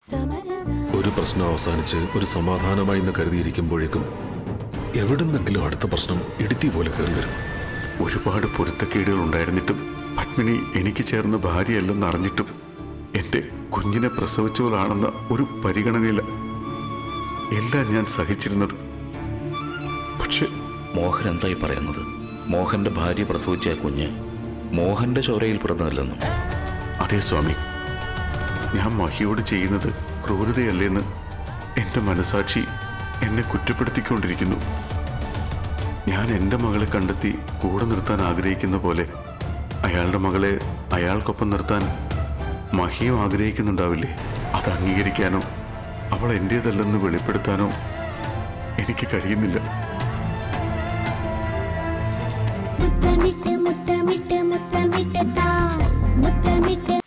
ഒരു പ്രശ്നം അവസാനിച്ച് ഒരു സമാധാനമായി എന്ന് കരുതിയിരിക്കുമ്പോഴേക്കും എവിടുന്നെങ്കിലും അടുത്ത പ്രശ്നം ഇടുത്തി പോലെ കയറി വരും ഒരുപാട് പൊരുത്തക്കേടുകൾ ഉണ്ടായിരുന്നിട്ടും പത്മിനി എനിക്ക് ചേർന്ന ഭാര്യയല്ലെന്ന് അറിഞ്ഞിട്ടും എൻ്റെ കുഞ്ഞിനെ പ്രസവിച്ചവളാണെന്ന ഒരു പരിഗണനയില്ല എല്ലാം ഞാൻ സഹിച്ചിരുന്നത് പക്ഷെ മോഹൻ എന്തായി പറയുന്നത് മോഹന്റെ ഭാര്യ പ്രസവിച്ച ആ കുഞ്ഞ് മോഹന്റെ ചോരയിൽ പെടുന്നതല്ലെന്നും അതേ സ്വാമി ഞാൻ മഹിയോട് ചെയ്യുന്നത് ക്രൂരതയല്ലേന്ന് എൻ്റെ മനസാക്ഷി എന്നെ കുറ്റപ്പെടുത്തിക്കൊണ്ടിരിക്കുന്നു ഞാൻ എൻ്റെ മകളെ കണ്ടെത്തി കൂടെ നിർത്താൻ ആഗ്രഹിക്കുന്ന പോലെ അയാളുടെ മകളെ അയാൾക്കൊപ്പം നിർത്താൻ മഹിയും ആഗ്രഹിക്കുന്നുണ്ടാവില്ലേ അത് അംഗീകരിക്കാനോ അവൾ എൻ്റേതല്ലെന്ന് വെളിപ്പെടുത്താനോ എനിക്ക് കഴിയുന്നില്ല മുത്തമിട്ട് മുത്തമിട്ട് മുത്തമിട്ട് താ മുത്തമിട്ട്